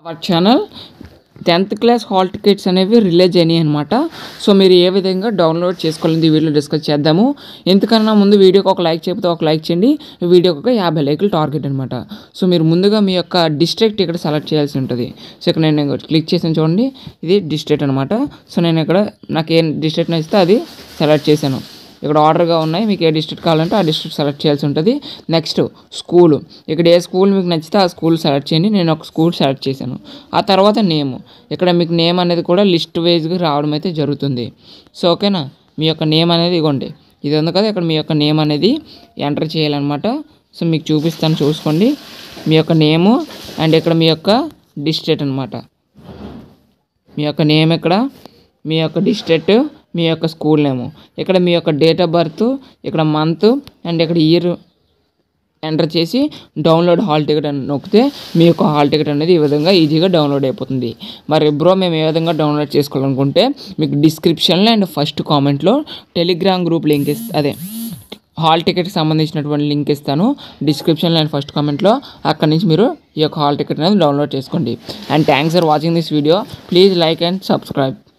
hour channel tenth class hall tickets అనేవి release అయినాయి అనమాట సో మీరు ఏ విధంగా డౌన్లోడ్ చేసుకోవాలని ఈ వీడియోలో డిస్కస్ చేద్దాము ఎందుకన్నా ముందు వీడియోకి ఒక లైక్ చెప్తే ఒక లైక్ చేయండి ఈ వీడియోకి ఒక యాభై లైకులు టార్గెట్ అనమాట సో మీరు ముందుగా మీ యొక్క డిస్ట్రిక్ట్ ఇక్కడ సెలెక్ట్ చేయాల్సి ఉంటుంది సో ఇక్కడ నేను ఇక్కడ క్లిక్ చేసాను చూడండి ఇది డిస్ట్రిక్ట్ అనమాట సో నేను ఇక్కడ నాకు ఏ డిస్ట్రిక్ట్ నచ్చితే అది సెలెక్ట్ చేశాను ఇక్కడ ఆర్డర్గా ఉన్నాయి మీకు ఏ డిస్ట్రిక్ట్ కావాలంటే ఆ డిస్ట్రిక్ట్ సెలెక్ట్ చేయాల్సి ఉంటుంది నెక్స్ట్ స్కూల్ ఇక్కడ ఏ స్కూల్ మీకు నచ్చితే ఆ స్కూల్ సెలెక్ట్ చేయండి నేను ఒక స్కూల్ సెలెక్ట్ చేశాను ఆ తర్వాత నేమ్ ఇక్కడ మీకు నేమ్ అనేది కూడా లిస్ట్ వైజ్గా రావడం అయితే జరుగుతుంది సో ఓకేనా మీ యొక్క నేమ్ అనేది ఇగోండి ఇది ఉంది కదా ఇక్కడ మీ యొక్క నేమ్ అనేది ఎంటర్ చేయాలన్నమాట సో మీకు చూపిస్తాను చూసుకోండి మీ యొక్క నేము అండ్ ఇక్కడ మీ యొక్క డిస్ట్రిక్ట్ అనమాట మీ యొక్క నేమ్ ఇక్కడ మీ యొక్క డిస్ట్రిక్ట్ మీ యొక్క స్కూల్ నేము ఇక్కడ మీ యొక్క డేట్ ఆఫ్ బర్త్ ఇక్కడ మంత్ అండ్ ఇక్కడ ఇయర్ ఎంటర్ చేసి డౌన్లోడ్ హాల్ టికెట్ అని నొక్కితే మీ యొక్క హాల్ టికెట్ అనేది ఈ విధంగా ఈజీగా డౌన్లోడ్ అయిపోతుంది మరి బ్రో మేము ఏ విధంగా డౌన్లోడ్ చేసుకోవాలనుకుంటే మీకు డిస్క్రిప్షన్లో అండ్ ఫస్ట్ కామెంట్లో టెలిగ్రామ్ గ్రూప్ లింక్ ఇస్తా అదే హాల్ టికెట్కి సంబంధించినటువంటి లింక్ ఇస్తాను డిస్క్రిప్షన్లో అండ్ ఫస్ట్ కామెంట్లో అక్కడ నుంచి మీరు ఈ యొక్క హాల్ టికెట్ అనేది డౌన్లోడ్ చేసుకోండి and thanks for watching this video please like and subscribe